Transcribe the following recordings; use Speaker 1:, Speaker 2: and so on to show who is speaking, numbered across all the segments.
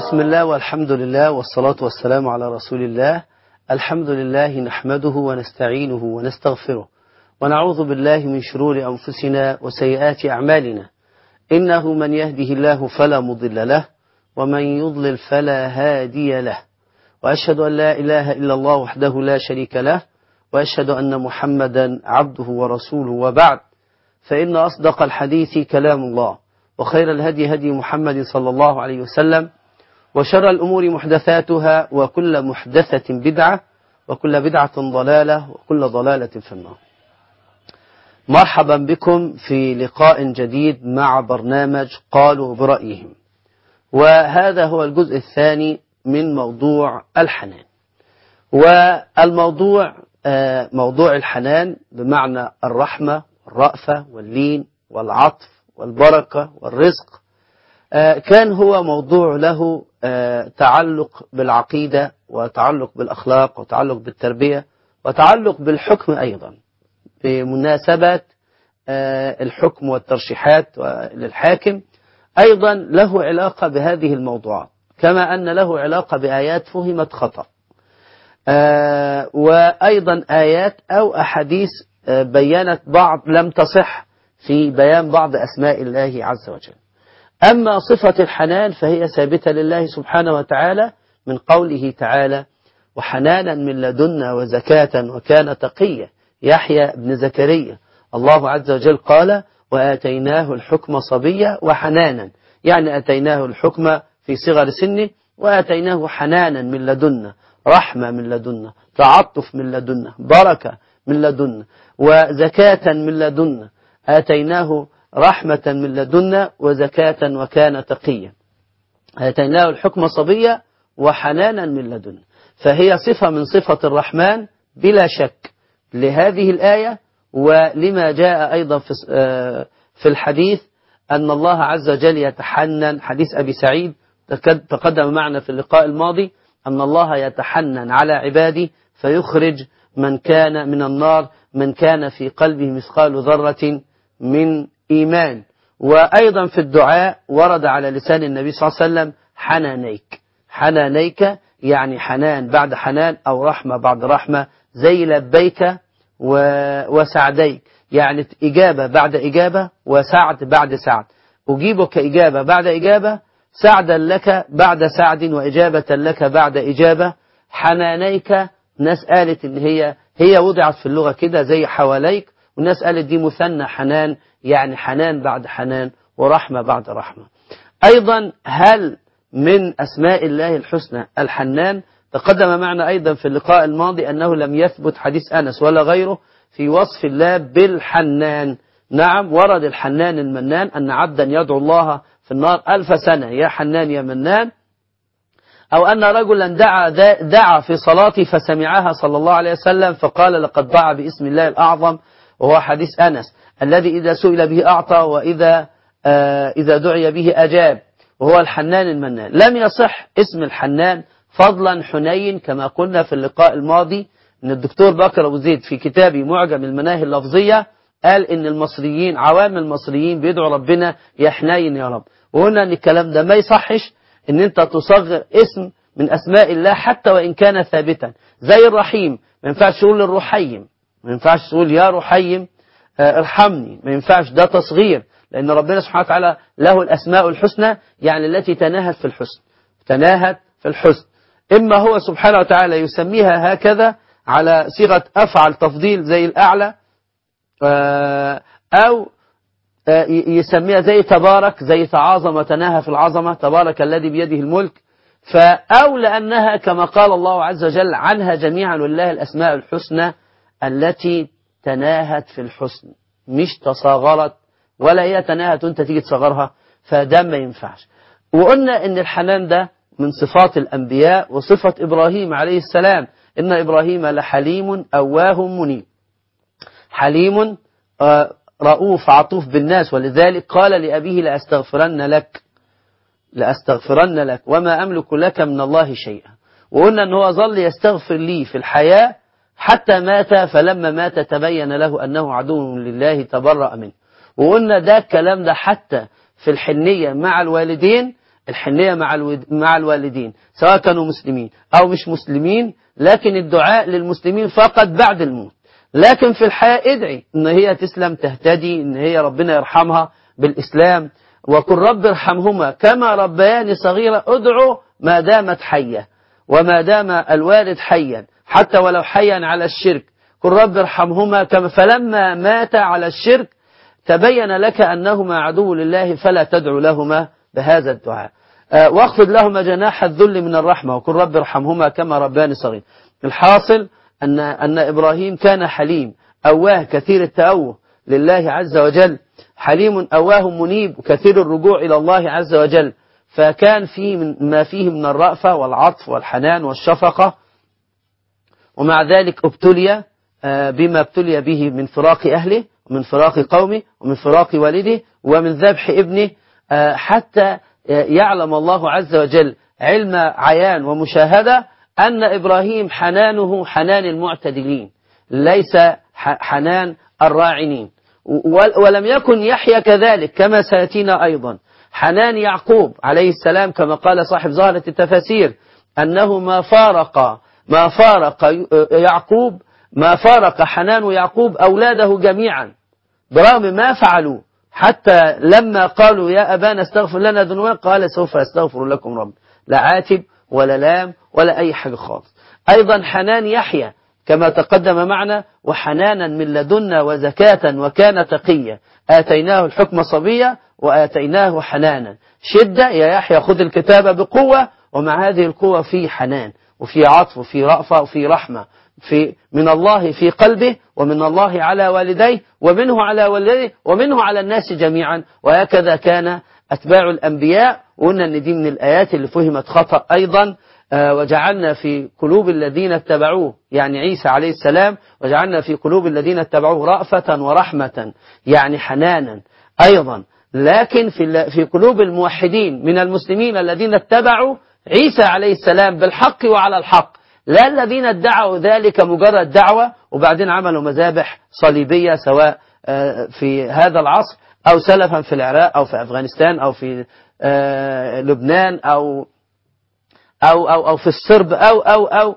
Speaker 1: بسم الله والحمد لله والصلاة والسلام على رسول الله الحمد لله نحمده ونستعينه ونستغفره ونعوذ بالله من شرور أنفسنا وسيئات أعمالنا إنه من يهده الله فلا مضل له ومن يضلل فلا هادي له وأشهد أن لا إله إلا الله وحده لا شريك له وأشهد أن محمدا عبده ورسوله وبعد فإن أصدق الحديث كلام الله وخير الهدي هدي محمد صلى الله عليه وسلم وشر الأمور محدثاتها وكل محدثة بدعة وكل بدعة ضلالة وكل ضلالة في النار مرحبا بكم في لقاء جديد مع برنامج قالوا برأيهم وهذا هو الجزء الثاني من موضوع الحنان والموضوع موضوع الحنان بمعنى الرحمة والرأفة واللين والعطف والبركة والرزق كان هو موضوع له تعلق بالعقيدة وتعلق بالأخلاق وتعلق بالتربية وتعلق بالحكم أيضا بمناسبة الحكم والترشيحات للحاكم أيضا له علاقة بهذه الموضوعات كما أن له علاقة بآيات فهمت خطأ وأيضا آيات أو أحاديث بينت بعض لم تصح في بيان بعض أسماء الله عز وجل أما صفة الحنان فهي ثابتة لله سبحانه وتعالى من قوله تعالى وحنانا من لدنا وزكاة وكان تقيا يحيى بن زكريا الله عز وجل قال وآتيناه الحكم صبيا وحنانا يعني أتيناه الحكم في صغر سنه وآتيناه حنانا من لدنا رحمة من لدنا تعطف من لدنا بركة من لدنا وزكاة من لدنا آتيناه رحمة من لدنا وزكاة وكان تقيا آتيناه الحكم صبيا وحنانا من لدنا فهي صفة من صفة الرحمن بلا شك لهذه الآية ولما جاء أيضا في في الحديث أن الله عز وجل يتحنن حديث أبي سعيد تقدم معنا في اللقاء الماضي أن الله يتحنن على عباده فيخرج من كان من النار من كان في قلبه مثقال ذرة من إيمان وأيضا في الدعاء ورد على لسان النبي صلى الله عليه وسلم حنانيك حنانيك يعني حنان بعد حنان أو رحمة بعد رحمة زي لبيك وسعديك يعني إجابة بعد إجابة وسعد بعد سعد أجيبك إجابة بعد إجابة سعدا لك بعد سعد وإجابة لك بعد إجابة حنانيك ناس قالت إن هي هي وضعت في اللغة كده زي حواليك والناس قالت دي مثنى حنان يعني حنان بعد حنان ورحمة بعد رحمة أيضا هل من أسماء الله الحسنى الحنان تقدم معنا أيضا في اللقاء الماضي أنه لم يثبت حديث أنس ولا غيره في وصف الله بالحنان نعم ورد الحنان المنان أن عبدا يدعو الله في النار ألف سنة يا حنان يا منان أو أن رجلا دعا دعا في صلاته فسمعها صلى الله عليه وسلم فقال لقد دعا باسم الله الأعظم وهو حديث أنس الذي إذا سئل به أعطى وإذا آه إذا دعي به أجاب وهو الحنان المنان لم يصح اسم الحنان فضلا حنين كما قلنا في اللقاء الماضي أن الدكتور بكر أبو زيد في كتابه معجم المناهي اللفظية قال إن المصريين عوام المصريين بيدعوا ربنا يا حنين يا رب وقلنا أن الكلام ده ما يصحش أن أنت تصغر اسم من أسماء الله حتى وإن كان ثابتا زي الرحيم ما ينفعش تقول الرحيم ما ينفعش تقول يا رحيم ارحمني ما ينفعش ده تصغير لأن ربنا سبحانه وتعالى له الأسماء الحسنى يعني التي تناهت في الحسن تناهت في الحسن إما هو سبحانه وتعالى يسميها هكذا على صيغة أفعل تفضيل زي الأعلى أو يسميها زي تبارك زي تعاظم وتناهى في العظمة تبارك الذي بيده الملك فأو لأنها كما قال الله عز وجل عنها جميعا ولله الأسماء الحسنى التي تناهت في الحسن مش تصاغرت ولا هي تناهت وانت تيجي تصغرها فده ما ينفعش وقلنا ان الحنان ده من صفات الأنبياء وصفة إبراهيم عليه السلام إن إبراهيم لحليم أواه منيب حليم رؤوف عطوف بالناس ولذلك قال لأبيه لأستغفرن لك لأستغفرن لك وما أملك لك من الله شيئا وقلنا أنه هو ظل يستغفر لي في الحياة حتى مات فلما مات تبين له أنه عدو لله تبرأ منه وقلنا ده الكلام ده حتى في الحنية مع الوالدين الحنية مع الود- مع الوالدين سواء كانوا مسلمين أو مش مسلمين لكن الدعاء للمسلمين فقط بعد الموت لكن في الحياة ادعي ان هي تسلم تهتدي ان هي ربنا يرحمها بالإسلام وقل رب ارحمهما كما ربياني صغيرة ادعو ما دامت حية وما دام الوالد حيا حتى ولو حيا على الشرك قل رب ارحمهما كما فلما مات على الشرك تبين لك أنهما عدو لله فلا تدعو لهما بهذا الدعاء آه، واخفض لهما جناح الذل من الرحمة وقل رب ارحمهما كما رباني صغير الحاصل أن, أن إبراهيم كان حليم أواه كثير التأوه لله عز وجل حليم أواه منيب وكثير الرجوع إلى الله عز وجل فكان فيه من ما فيه من الرأفة والعطف والحنان والشفقة ومع ذلك ابتلي آه، بما ابتلي به من فراق أهله ومن فراق قومه ومن فراق والده ومن ذبح ابنه آه، حتى آه، يعلم الله عز وجل علم عيان ومشاهدة أن إبراهيم حنانه حنان المعتدلين ليس ح- حنان الراعنين و- ولم يكن يحيى كذلك كما سيأتينا أيضا حنان يعقوب عليه السلام كما قال صاحب ظاهرة التفاسير أنه ما فارق ما فارق ي- يعقوب ما فارق حنان يعقوب أولاده جميعا برغم ما فعلوا حتى لما قالوا يا أبانا استغفر لنا ذنوبنا قال سوف أستغفر لكم رب لا عاتب ولا لام ولا أي حاجة خالص أيضا حنان يحيى كما تقدم معنا وحنانا من لدنا وزكاة وكان تقيا آتيناه الحكم صبيا وآتيناه حنانا شدة يا يحيى خذ الكتاب بقوة ومع هذه القوة في حنان وفي عطف وفي رأفة وفي رحمة في من الله في قلبه ومن الله على والديه ومنه على والديه ومنه على الناس جميعا وهكذا كان أتباع الأنبياء وقلنا أن دي من الآيات اللي فهمت خطأ أيضا آه، وجعلنا في قلوب الذين اتبعوه يعني عيسى عليه السلام وجعلنا في قلوب الذين اتبعوه رأفة ورحمة يعني حنانا أيضا لكن في ال- في قلوب الموحدين من المسلمين الذين اتبعوا عيسى عليه السلام بالحق وعلى الحق لا الذين ادعوا ذلك مجرد دعوة وبعدين عملوا مذابح صليبية سواء آه، في هذا العصر أو سلفا في العراق أو في أفغانستان أو في آه، لبنان أو أو أو أو في الصرب أو أو أو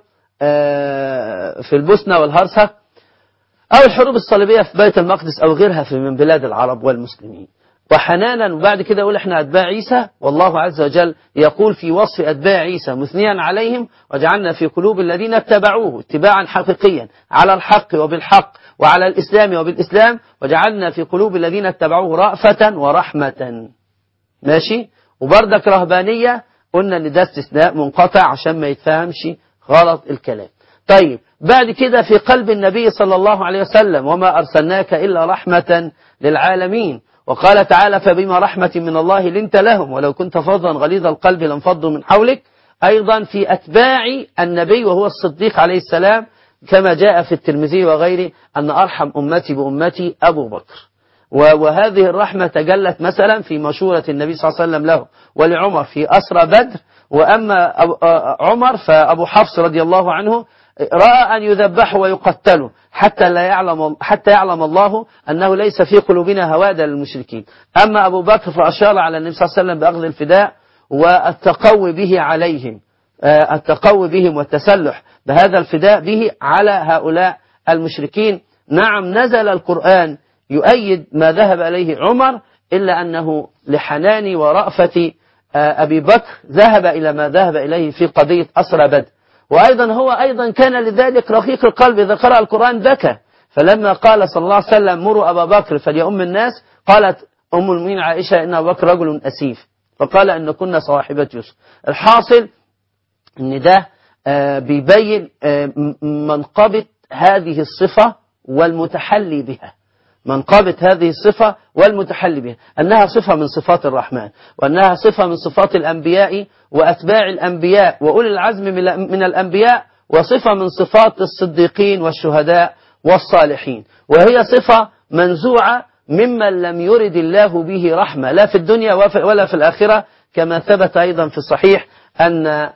Speaker 1: آه، في البوسنة والهرسك أو الحروب الصليبية في بيت المقدس أو غيرها في من بلاد العرب والمسلمين وحنانا وبعد كده يقول احنا أتباع عيسى والله عز وجل يقول في وصف أتباع عيسى مثنيا عليهم وجعلنا في قلوب الذين اتبعوه اتباعا حقيقيا على الحق وبالحق وعلى الإسلام وبالإسلام وجعلنا في قلوب الذين اتبعوه رأفة ورحمة ماشي وبردك رهبانية قلنا ان ده استثناء منقطع عشان ما يتفهمش غلط الكلام طيب بعد كده في قلب النبي صلى الله عليه وسلم وما أرسلناك إلا رحمة للعالمين وقال تعالى فبما رحمة من الله لنت لهم ولو كنت فظا غليظ القلب لانفضوا من حولك أيضا في أتباع النبي وهو الصديق عليه السلام كما جاء في الترمذي وغيره أن أرحم أمتي بأمتي أبو بكر و- وهذه الرحمة تجلت مثلا في مشورة النبي صلى الله عليه وسلم له ولعمر في أسرى بدر وأما أبو- آه، عمر فأبو حفص رضي الله عنه رأى أن يذبحوا ويقتلوا حتى لا يعلم حتى يعلم الله أنه ليس في قلوبنا هوادة للمشركين أما أبو بكر فأشار على النبي صلى الله عليه وسلم بأخذ الفداء والتقوي به عليهم آه، التقوي بهم والتسلح بهذا الفداء به على هؤلاء المشركين نعم نزل القرآن يؤيد ما ذهب إليه عمر إلا أنه لحنان ورأفة آه، أبي بكر ذهب إلى ما ذهب إليه في قضية أسرى بدر وأيضا هو أيضا كان لذلك رقيق القلب إذا قرأ القرآن بكى فلما قال صلى الله عليه وسلم مروا أبا بكر فليؤم الناس قالت أم المؤمنين عائشة إن أبا بكر رجل أسيف فقال أن كنا صواحبة يوسف الحاصل ان ده آه، بيبين آه، م- منقبة هذه الصفة والمتحلي بها منقبة هذه الصفة والمتحلي بها أنها صفة من صفات الرحمن وأنها صفة من صفات الأنبياء وأتباع الأنبياء وأولي العزم من من الأنبياء وصفة من صفات الصديقين والشهداء والصالحين وهي صفة منزوعة ممن لم يرد الله به رحمة لا في الدنيا وف- ولا في الآخرة كما ثبت أيضا في الصحيح أن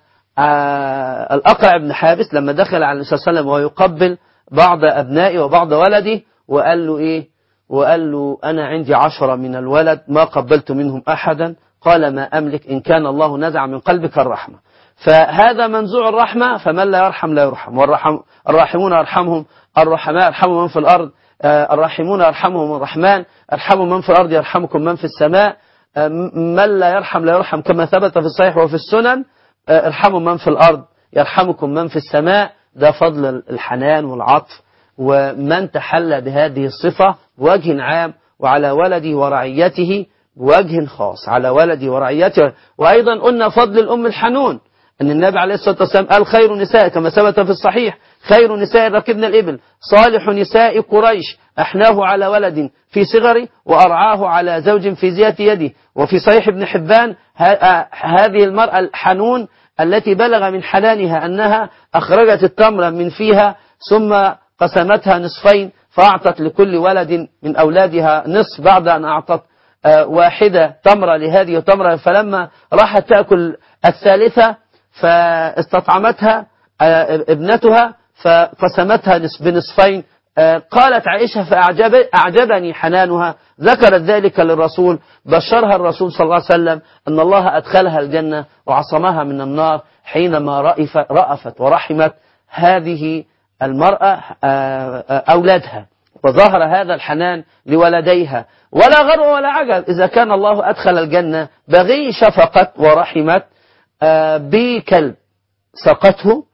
Speaker 1: آه، الأقرع بن حابس لما دخل على النبي صلى الله عليه وسلم وهو يقبل بعض أبنائه وبعض ولده وقال له إيه وقال له أنا عندي عشرة من الولد ما قبلت منهم أحدا قال ما أملك إن كان الله نزع من قلبك الرحمة فهذا منزوع الرحمة فمن لا يرحم لا يرحم والرحم الراحمون يرحمهم الرحماء يرحموا من في الأرض آه، الراحمون يرحمهم الرحمن ارحموا من في الأرض يرحمكم من في السماء آه، من لا يرحم لا يرحم كما ثبت في الصحيح وفي السنن آه، ارحموا من في الأرض يرحمكم من في السماء ده فضل الحنان والعطف ومن تحلى بهذه الصفة بوجه عام وعلى ولده ورعيته بوجه خاص على ولده ورعيته وأيضا قلنا فضل الأم الحنون أن النبي عليه الصلاة والسلام قال خير نساء كما ثبت في الصحيح خير نساء ركبنا الإبل صالح نساء قريش أحناه على ولد في صغره وأرعاه على زوج في زيادة يده وفي صحيح ابن حبان ه- هذه المرأة الحنون التي بلغ من حنانها أنها أخرجت التمر من فيها ثم قسمتها نصفين فأعطت لكل ولد من أولادها نصف بعد أن أعطت آه، واحدة تمرة لهذه وتمرة فلما راحت تأكل الثالثة فاستطعمتها آه، ابنتها فقسمتها نص- بنصفين آه، قالت عائشة فأعجب أعجبني حنانها ذكرت ذلك للرسول بشرها الرسول صلى الله عليه وسلم أن الله أدخلها الجنة وعصمها من النار حينما رأف رأفت ورحمت هذه المرأة آه، آه، أولادها وظهر هذا الحنان لولديها ولا غرو ولا عجب إذا كان الله أدخل الجنة بغي شفقت ورحمت آه، بكلب سقته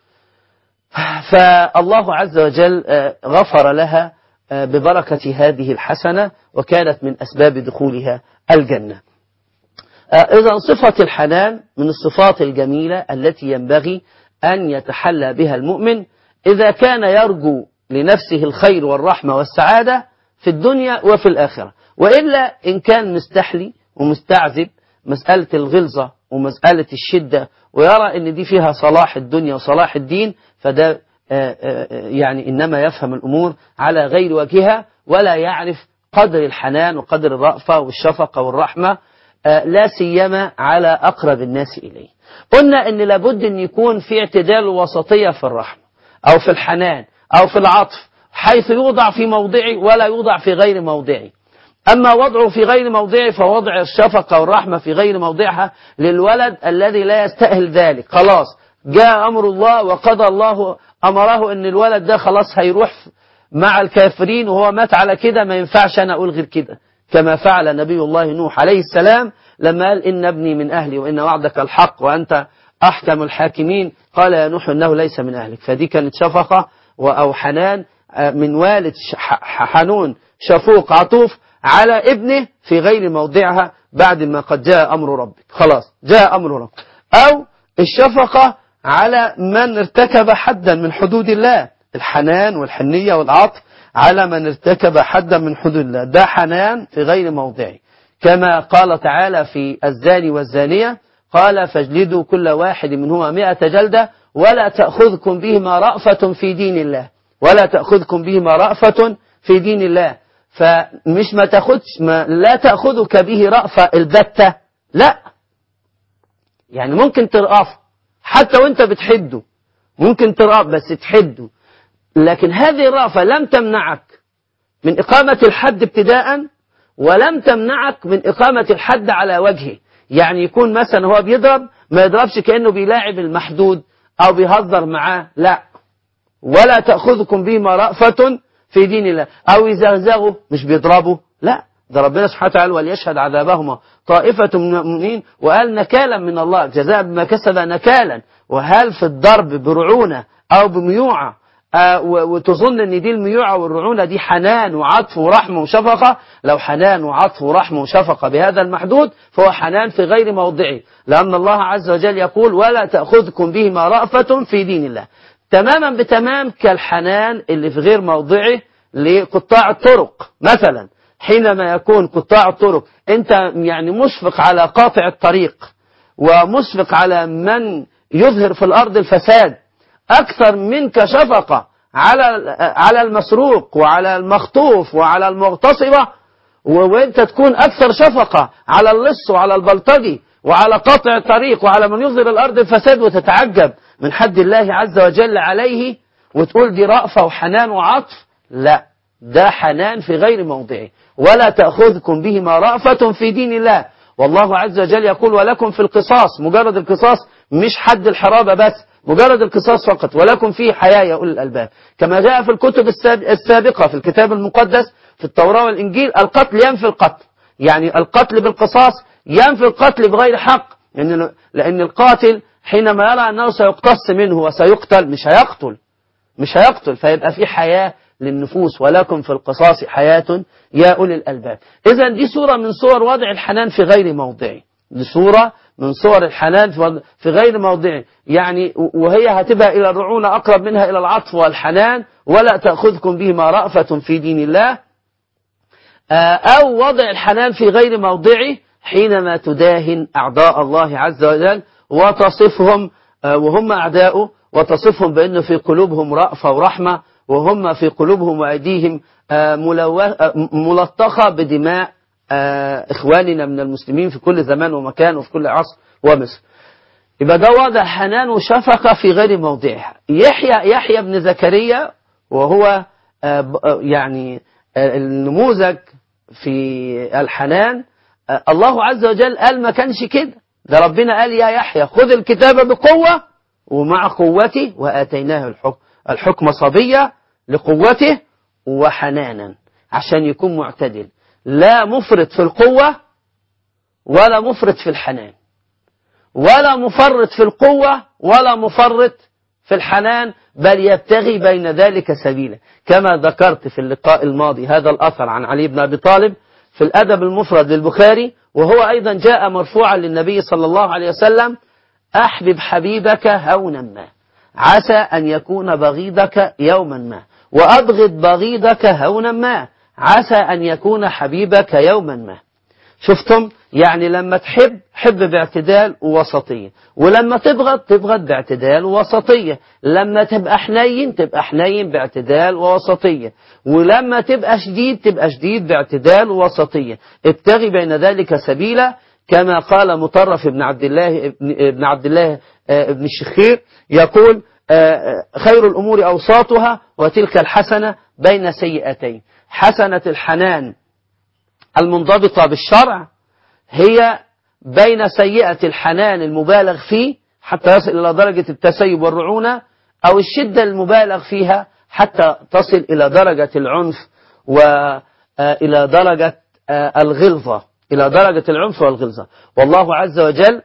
Speaker 1: فالله عز وجل آه، غفر لها آه، ببركة هذه الحسنة وكانت من أسباب دخولها الجنة إذا صفة الحنان من الصفات الجميلة التي ينبغي أن يتحلى بها المؤمن إذا كان يرجو لنفسه الخير والرحمة والسعادة في الدنيا وفي الآخرة وإلا إن كان مستحلي ومستعذب مسألة الغلظة ومسألة الشدة ويرى أن دي فيها صلاح الدنيا وصلاح الدين فده آه، آه، آه، يعني إنما يفهم الأمور على غير وجهها ولا يعرف قدر الحنان وقدر الرأفة والشفقة والرحمة آه، لا سيما على أقرب الناس إليه قلنا أن لابد أن يكون في اعتدال وسطية في الرحمة أو في الحنان أو في العطف حيث يوضع في موضعه ولا يوضع في غير موضعه أما وضعه في غير موضعه فوضع الشفقة والرحمة في غير موضعها للولد الذي لا يستأهل ذلك خلاص جاء أمر الله وقضى الله أمره أن الولد ده خلاص هيروح مع الكافرين وهو مات على كده ما ينفعش أنا أقول غير كده كما فعل نبي الله نوح عليه السلام لما قال إن ابني من أهلي وإن وعدك الحق وأنت أحكم الحاكمين قال يا نوح إنه ليس من أهلك فدي كانت شفقة أو حنان من والد حنون شفوق عطوف على ابنه في غير موضعها بعد ما قد جاء أمر ربك خلاص جاء أمر ربك أو الشفقة على من ارتكب حدا من حدود الله الحنان والحنية والعطف على من ارتكب حدا من حدود الله ده حنان في غير موضعه كما قال تعالى في الزاني والزانية قال فاجلدوا كل واحد منهما مئة جلدة ولا تأخذكم بهما رأفة في دين الله ولا تأخذكم بهما رأفة في دين الله فمش ما تاخدش ما لا تأخذك به رأفة البتة لا يعني ممكن ترأف حتى وانت بتحده ممكن ترأف بس تحده لكن هذه الرأفة لم تمنعك من إقامة الحد ابتداء ولم تمنعك من إقامة الحد على وجهه يعني يكون مثلا هو بيضرب ما يضربش كأنه بيلاعب المحدود أو بيهزر معاه لا ولا تأخذكم بهما رأفة في دين الله أو يزغزغوا مش بيضربوا لا ده ربنا سبحانه وتعالى وليشهد عذابهما طائفة من المؤمنين وقال نكالا من الله جزاء بما كسب نكالا وهل في الضرب برعونة أو بميوعة آه وتظن ان دي الميوعة والرعونة دي حنان وعطف ورحمة وشفقة لو حنان وعطف ورحمة وشفقة بهذا المحدود فهو حنان في غير موضعه لأن الله عز وجل يقول ولا تأخذكم بهما رأفة في دين الله تماما بتمام كالحنان اللي في غير موضعه لقطاع الطرق مثلا حينما يكون قطاع الطرق انت يعني مشفق على قاطع الطريق ومشفق على من يظهر في الأرض الفساد أكثر منك شفقة على على المسروق وعلى المخطوف وعلى المغتصبة وانت تكون أكثر شفقة على اللص وعلى البلطجي وعلى قاطع الطريق وعلى من يظهر الأرض الفساد وتتعجب من حد الله عز وجل عليه وتقول دي رأفة وحنان وعطف لا ده حنان في غير موضعه ولا تأخذكم بهما رأفة في دين الله والله عز وجل يقول ولكم في القصاص مجرد القصاص مش حد الحرابة بس مجرد القصاص فقط ولكم فيه حياة يا أولي الألباب كما جاء في الكتب السابقة في الكتاب المقدس في التوراة والإنجيل القتل ينفي القتل يعني القتل بالقصاص ينفي القتل بغير حق لأن, لأن القاتل حينما يرى أنه سيقتص منه وسيقتل مش هيقتل مش هيقتل فيبقى في حياة للنفوس ولكم في القصاص حياة يا أولي الألباب إذا دي صورة من صور وضع الحنان في غير موضعه دي صورة من صور الحنان في غير موضعه يعني وهي هتبقى إلى الرعونة أقرب منها إلى العطف والحنان ولا تأخذكم بهما رأفة في دين الله أو وضع الحنان في غير موضعه حينما تداهن أعداء الله عز وجل وتصفهم وهم أعداؤه وتصفهم بأن في قلوبهم رأفة ورحمة وهم في قلوبهم وأيديهم ملطخة بدماء إخواننا من المسلمين في كل زمان ومكان وفي كل عصر ومصر يبقى ده وضع حنان وشفقة في غير موضعها يحيى يحيى بن زكريا وهو يعني النموذج في الحنان الله عز وجل قال ما كانش كده ده ربنا قال يا يحيى خذ الكتاب بقوة ومع قوته وآتيناه الحكم الحكم صبية لقوته وحنانا عشان يكون معتدل لا مفرط في القوة ولا مفرط في الحنان ولا مفرط في القوة ولا مفرط في الحنان بل يبتغي بين ذلك سبيلا كما ذكرت في اللقاء الماضي هذا الأثر عن علي بن أبي طالب في الأدب المفرد للبخاري وهو أيضا جاء مرفوعا للنبي صلى الله عليه وسلم أحبب حبيبك هونا ما عسى أن يكون بغيضك يوما ما وأبغض بغيضك هونا ما عسى أن يكون حبيبك يوما ما شفتم يعني لما تحب حب باعتدال ووسطية ولما تبغض تبغض باعتدال ووسطية لما تبقى حنين تبقى حنين باعتدال ووسطية ولما تبقى شديد تبقى شديد باعتدال ووسطية ابتغي بين ذلك سبيلا كما قال مطرف بن عبد الله ابن عبد الله ابن الشخير يقول خير الأمور أوساطها وتلك الحسنة بين سيئتين حسنة الحنان المنضبطة بالشرع هي بين سيئة الحنان المبالغ فيه حتى يصل إلى درجة التسيب والرعونة أو الشدة المبالغ فيها حتى تصل إلى درجة العنف وإلى درجة الغلظة إلى درجة العنف والغلظة والله عز وجل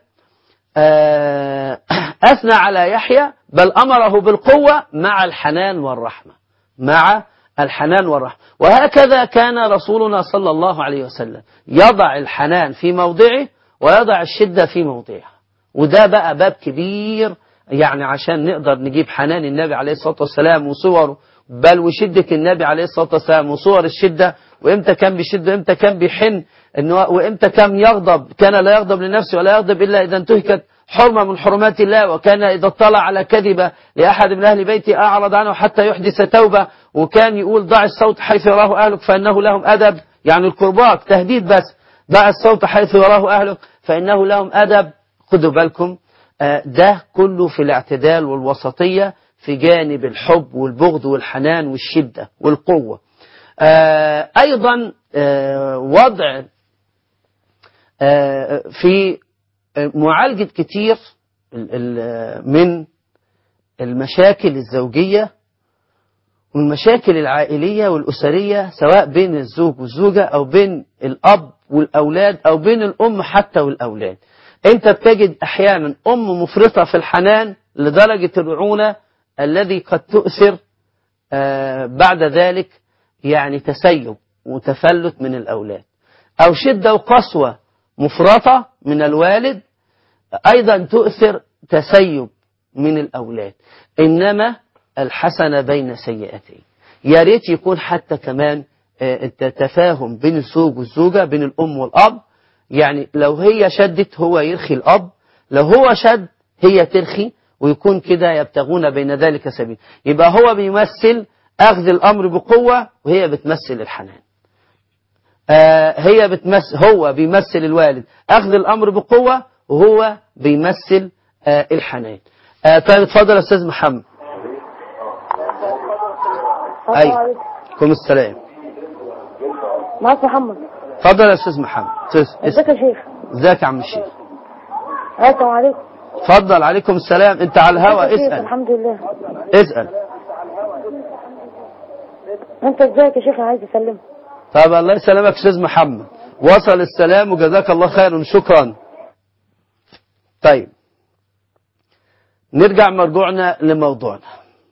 Speaker 1: أثنى على يحيى بل أمره بالقوة مع الحنان والرحمة مع الحنان والرحمة وهكذا كان رسولنا صلى الله عليه وسلم يضع الحنان في موضعه ويضع الشدة في موضعها وده بقى باب كبير يعني عشان نقدر نجيب حنان النبي عليه الصلاة والسلام وصوره بل وشدة النبي عليه الصلاة والسلام وصور الشدة وإمتى كان بيشد وإمتى كان بيحن إنه وإمتى كان يغضب كان لا يغضب لنفسه ولا يغضب إلا إذا انتهكت حرمة من حرمات الله وكان إذا اطلع على كذبة لأحد من أهل بيته أعرض عنه حتى يحدث توبة وكان يقول ضع الصوت حيث يراه أهلك فإنه لهم أدب يعني القربات تهديد بس ضع الصوت حيث يراه أهلك فإنه لهم أدب خدوا بالكم ده كله في الاعتدال والوسطية في جانب الحب والبغض والحنان والشدة والقوة أيضا وضع في معالجة كتير من المشاكل الزوجية والمشاكل العائلية والأسرية سواء بين الزوج والزوجة أو بين الأب والأولاد أو بين الأم حتى والأولاد أنت بتجد أحيانا أم مفرطة في الحنان لدرجة الرعونة الذي قد تؤثر بعد ذلك يعني تسيب وتفلت من الأولاد أو شدة وقسوة مفرطة من الوالد أيضا تؤثر تسيب من الأولاد إنما الحسنة بين سيئتين يا ريت يكون حتى كمان التفاهم بين الزوج والزوجة بين الأم والأب يعني لو هي شدت هو يرخي الأب لو هو شد هي ترخي ويكون كده يبتغون بين ذلك سبيل يبقى هو بيمثل أخذ الأمر بقوة وهي بتمثل الحنان آه هي بتمثل هو بيمثل الوالد أخذ الأمر بقوة وهو بيمثل آه الحنان آه طيب اتفضل يا أستاذ محمد أي عليكم السلام
Speaker 2: معك محمد
Speaker 1: اتفضل يا أستاذ محمد
Speaker 2: ازيك يا شيخ
Speaker 1: ازيك يا عم الشيخ
Speaker 2: السلام عليكم
Speaker 1: اتفضل عليكم السلام انت على الهوا
Speaker 2: كيف؟
Speaker 1: اسال
Speaker 2: الحمد لله
Speaker 1: اسال
Speaker 2: انت ازيك يا شيخ انا عايز اسلم
Speaker 1: طب الله يسلمك استاذ محمد وصل السلام وجزاك الله خيرا شكرا طيب نرجع مرجوعنا لموضوعنا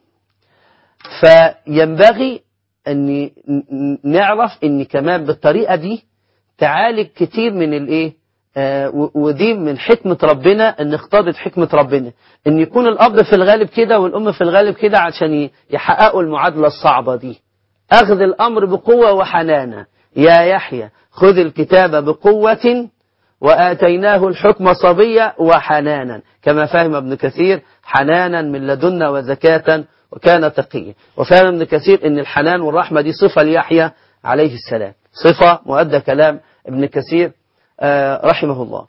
Speaker 1: فينبغي ان نعرف ان كمان بالطريقه دي تعالج كتير من الايه آه و- ودي من حكمة ربنا ان اقتضت حكمة ربنا ان يكون الاب في الغالب كده والام في الغالب كده عشان ي- يحققوا المعادلة الصعبة دي اخذ الامر بقوة وحنانا يا يحيى خذ الكتاب بقوة وآتيناه الحكم صبيا وحنانا كما فهم ابن كثير حنانا من لدنا وزكاة وكان تقيا وفهم ابن كثير ان الحنان والرحمة دي صفة ليحيى عليه السلام صفة مؤدى كلام ابن كثير آه رحمه الله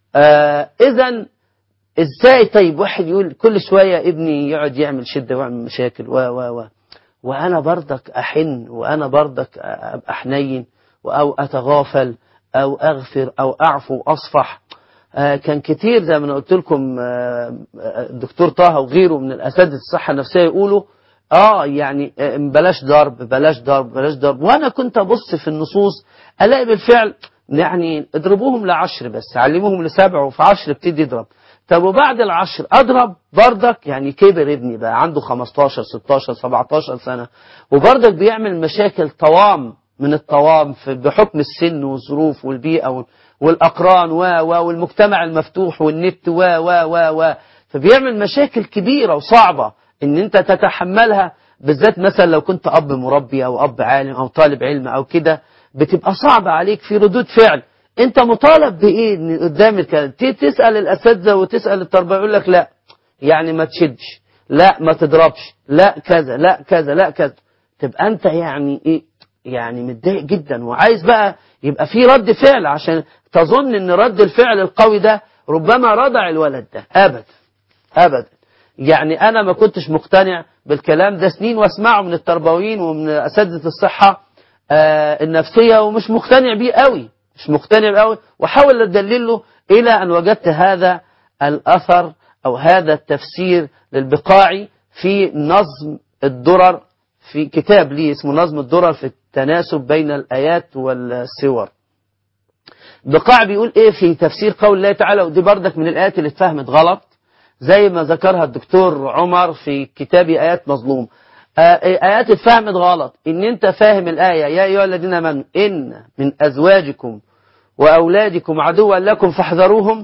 Speaker 1: آه إذا ازاي طيب واحد يقول كل شوية ابني يقعد يعمل شدة ويعمل مشاكل و و و وأنا برضك أحن وأنا برضك أبقى حنين أو أتغافل أو أغفر أو أعفو وأصفح آه كان كتير زي ما أنا قلت لكم آه آه، الدكتور طه وغيره من الأساتذة الصحة النفسية يقولوا اه يعني آه، بلاش ضرب بلاش ضرب بلاش ضرب وانا كنت ابص في النصوص الاقي بالفعل يعني اضربوهم لعشر بس علموهم لسبع وفي عشر ابتدي يضرب طب وبعد العشر اضرب بردك يعني كبر ابني بقى عنده 15 16 17 سنه وبردك بيعمل مشاكل طوام من الطوام في بحكم السن والظروف والبيئه وال- والاقران و و والمجتمع المفتوح والنت و و و و فبيعمل مشاكل كبيره وصعبه ان انت تتحملها بالذات مثلا لو كنت اب مربي او اب عالم او طالب علم او كده بتبقى صعبة عليك في ردود فعل انت مطالب بايه إن قدام الكلام تيجي تسال الاساتذه وتسال التربيه يقول لك لا يعني ما تشدش لا ما تضربش لا كذا لا كذا لا كذا تبقى انت يعني ايه يعني متضايق جدا وعايز بقى يبقى في رد فعل عشان تظن ان رد الفعل القوي ده ربما رضع الولد ده ابدا ابدا يعني انا ما كنتش مقتنع بالكلام ده سنين واسمعه من التربويين ومن اساتذه الصحه آه النفسيه ومش مقتنع بيه قوي مش مقتنع بيه قوي واحاول ادلله الى ان وجدت هذا الاثر او هذا التفسير للبقاعي في نظم الدرر في كتاب ليه اسمه نظم الدرر في التناسب بين الايات والسور بقاع بيقول ايه في تفسير قول الله تعالى ودي بردك من الايات اللي اتفهمت غلط زي ما ذكرها الدكتور عمر في كتاب آيات مظلوم آه، آيات اتفهمت غلط إن أنت فاهم الآية يا أيها الذين آمنوا إن من أزواجكم وأولادكم عدوا لكم فاحذروهم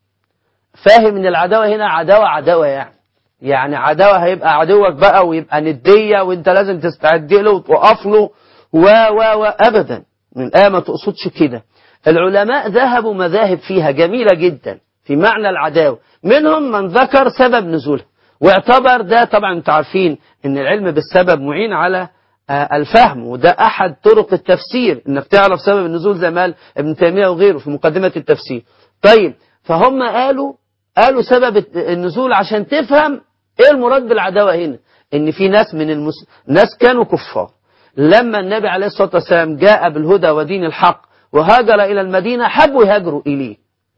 Speaker 1: فاهم إن العداوة هنا عداوة عداوة يعني يعني عداوة هيبقى عدوك بقى ويبقى ندية وانت لازم تستعد له وتوقف له و و و أبدا من الآية ما تقصدش كده العلماء ذهبوا مذاهب فيها جميلة جدا في معنى العداوة منهم من ذكر سبب نزولها واعتبر ده طبعا انتوا عارفين ان العلم بالسبب معين على آه، الفهم وده احد طرق التفسير انك تعرف سبب النزول زي ما قال ابن تيميه وغيره في مقدمه التفسير طيب فهم قالوا قالوا سبب النزول عشان تفهم ايه المراد بالعداوه هنا ان في ناس من المس... ناس كانوا كفار لما النبي عليه الصلاه والسلام جاء بالهدى ودين الحق وهاجر الى المدينه حبوا يهاجروا اليه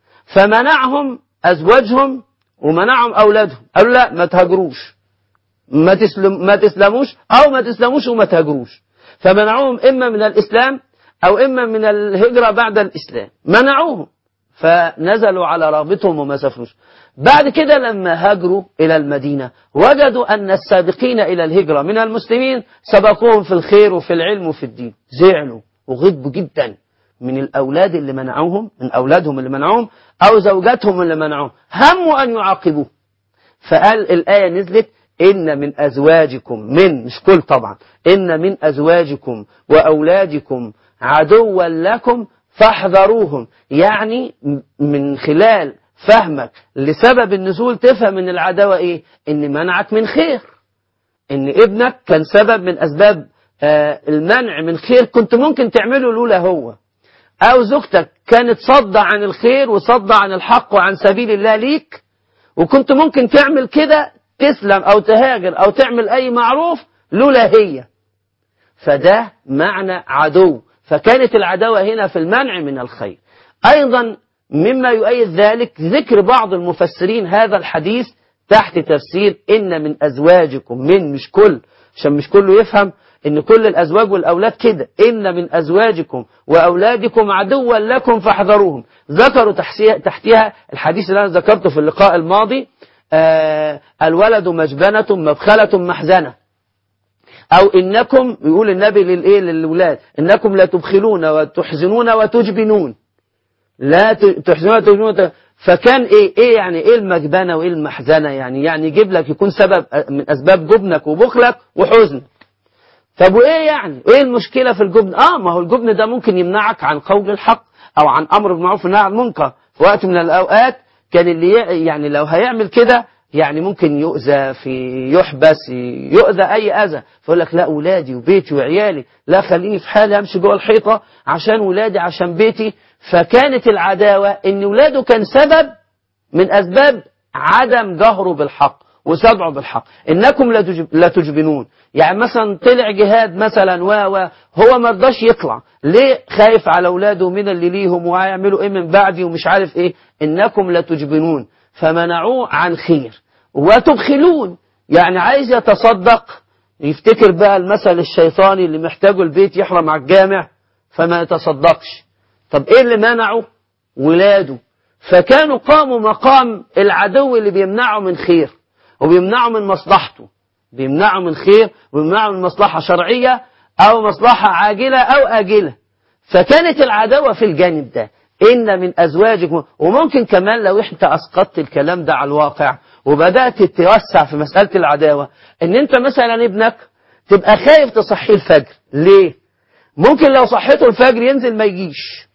Speaker 1: فمنعهم ازواجهم ومنعهم اولادهم قالوا لا ما تهاجروش ما تسلم ما تسلموش او ما تسلموش وما تهاجروش فمنعوهم اما من الاسلام او اما من الهجره بعد الاسلام منعوهم فنزلوا على رغبتهم وما سافروش بعد كده لما هاجروا الى المدينه وجدوا ان السابقين الى الهجره من المسلمين سبقوهم في الخير وفي العلم وفي الدين زعلوا وغضبوا جدا من الأولاد اللي منعوهم من أولادهم اللي منعوهم أو زوجاتهم اللي منعوهم هموا أن يعاقبوه فقال الآية نزلت إن من أزواجكم من مش كل طبعا إن من أزواجكم وأولادكم عدوا لكم فاحذروهم يعني من خلال فهمك لسبب النزول تفهم ان العداوة ايه ان منعك من خير ان ابنك كان سبب من اسباب آه المنع من خير كنت ممكن تعمله لولا هو أو زوجتك كانت صد عن الخير وصد عن الحق وعن سبيل الله ليك وكنت ممكن تعمل كده تسلم أو تهاجر أو تعمل أي معروف لولا هي فده معنى عدو فكانت العداوة هنا في المنع من الخير أيضا مما يؤيد ذلك ذكر بعض المفسرين هذا الحديث تحت تفسير إن من أزواجكم من مش كل عشان مش كله يفهم إن كل الأزواج والأولاد كده إن من أزواجكم وأولادكم عدوا لكم فاحذروهم ذكروا تحسي- تحتها الحديث اللي أنا ذكرته في اللقاء الماضي آه الولد مجبنة مبخلة محزنة أو إنكم يقول النبي للإيه للولاد إنكم لا تبخلون وتحزنون وتجبنون لا ت- تحزنون وتجبنون وت- فكان إيه إيه يعني إيه المجبنة وإيه المحزنة يعني يعني يجيب لك يكون سبب من أسباب جبنك وبخلك وحزنك طب وإيه يعني إيه المشكلة في الجبن آه ما هو الجبن ده ممكن يمنعك عن قول الحق أو عن أمر بالمعروف والنهي عن المنكر في وقت من الأوقات كان اللي ي- يعني لو هيعمل كده يعني ممكن يؤذى في يحبس يؤذى أي أذى فيقول لك لا ولادي وبيتي وعيالي لا خليني في حالي أمشي جوه الحيطة عشان ولادي عشان بيتي فكانت العداوة إن ولاده كان سبب من أسباب عدم جهره بالحق وسبعه بالحق إنكم لا تجب- لا تجبنون يعني مثلا طلع جهاد مثلا و و هو ما رضاش يطلع ليه خايف على أولاده من اللي ليهم وهيعملوا إيه من بعدي ومش عارف إيه إنكم لا تجبنون فمنعوه عن خير وتبخلون يعني عايز يتصدق يفتكر بقى المثل الشيطاني اللي محتاجه البيت يحرم على الجامع فما يتصدقش طب ايه اللي منعه ولاده فكانوا قاموا مقام العدو اللي بيمنعه من خير وبيمنعه من مصلحته بيمنعه من خير وبيمنعه من مصلحة شرعية أو مصلحة عاجلة أو آجلة فكانت العداوة في الجانب ده إن من أزواجكم وممكن كمان لو أنت أسقطت الكلام ده على الواقع وبدأت تتوسع في مسألة العداوة إن أنت مثلا ابنك تبقى خايف تصحيه الفجر ليه؟ ممكن لو صحيته الفجر ينزل ما يجيش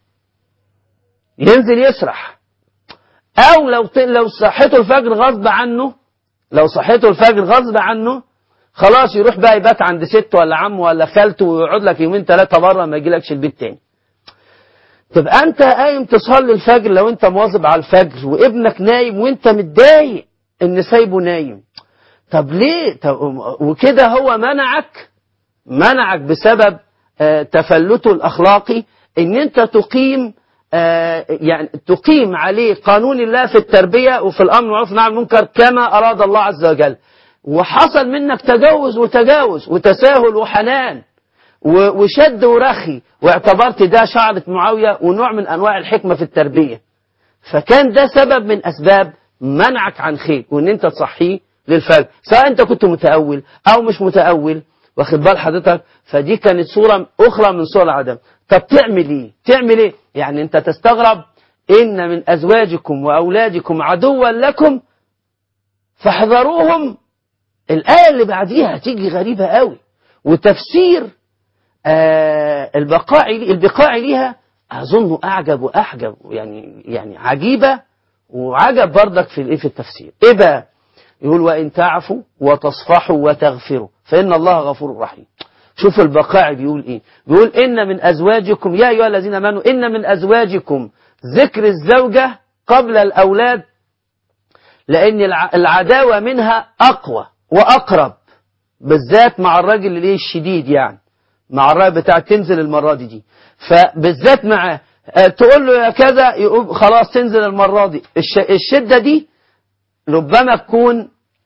Speaker 1: ينزل يسرح او لو ت- لو صحيته الفجر غصب عنه لو صحيته الفجر غصب عنه خلاص يروح بقى يبات عند ست ولا عمه ولا خالته ويقعد لك يومين ثلاثه بره ما يجيلكش البيت تاني تبقى انت قايم تصلي الفجر لو انت مواظب على الفجر وابنك نايم وانت متضايق ان سايبه نايم طب ليه طب وكده هو منعك منعك بسبب آه، تفلته الأخلاقي ان انت تقيم آه، يعني تقيم عليه قانون الله في التربية وفي الأمر والمعروف والنهي عن المنكر كما أراد الله عز وجل وحصل منك تجاوز وتجاوز وتساهل وحنان و- وشد ورخي واعتبرت ده شعرة معاوية ونوع من أنواع الحكمة في التربية فكان ده سبب من أسباب منعك عن خير وإن أنت تصحيه للفجر سواء أنت كنت متأول أو مش متأول واخد بال حضرتك فدي كانت صورة أخرى من صور العدم طب تعمل إيه تعمل إيه يعني أنت تستغرب إن من أزواجكم وأولادكم عدوا لكم فاحذروهم الآية اللي بعديها هتيجي غريبة قوي وتفسير آه البقاعي البقاعي ليها أظنه أعجب وأحجب يعني يعني عجيبة وعجب برضك في الإيه في التفسير إيه بقى يقول وإن تعفوا وتصفحوا وتغفروا فإن الله غفور رحيم شوف البقاعي بيقول إيه بيقول إن من أزواجكم يا أيها الذين آمنوا إن من أزواجكم ذكر الزوجة قبل الأولاد لأن الع- العداوة منها أقوى وأقرب بالذات مع الراجل اللي إيه الشديد يعني مع الراجل بتاع تنزل المرة دي دي فبالذات معاه آه، تقول له يا كذا يقول خلاص تنزل المرة دي الش- الشدة دي ربما تكون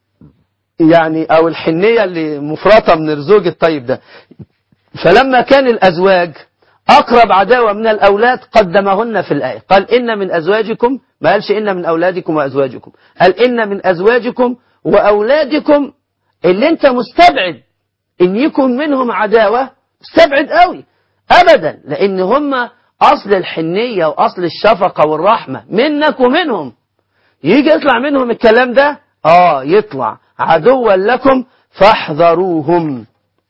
Speaker 1: يعني او الحنية اللي مفرطة من الزوج الطيب ده فلما كان الازواج اقرب عداوة من الاولاد قدمهن في الايه قال ان من ازواجكم ما قالش ان من اولادكم وازواجكم قال ان من ازواجكم واولادكم اللي انت مستبعد ان يكون منهم عداوة مستبعد قوي ابدا لان هم اصل الحنية واصل الشفقة والرحمة منك ومنهم يجي يطلع منهم الكلام ده اه يطلع عدوا لكم فاحذروهم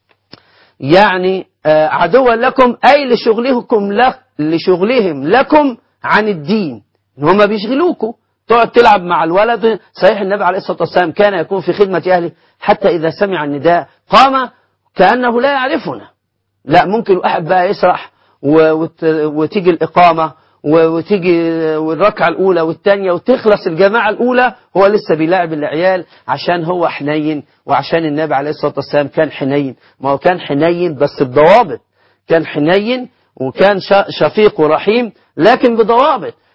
Speaker 1: يعني آه عدوا لكم اي لشغلكم لك لشغلهم لكم عن الدين ان هم بيشغلوكوا تقعد تلعب مع الولد صحيح النبي عليه الصلاه والسلام كان يكون في خدمه اهله حتى اذا سمع النداء قام كانه لا يعرفنا لا ممكن واحد بقى يسرح و- وت- وتيجي الإقامة و- وتيجي والركعة الأولى والثانية وتخلص الجماعة الأولى هو لسه بيلاعب العيال عشان هو حنين وعشان النبي عليه الصلاة والسلام كان حنين ما هو كان حنين بس بضوابط كان حنين وكان ش- شفيق ورحيم لكن بضوابط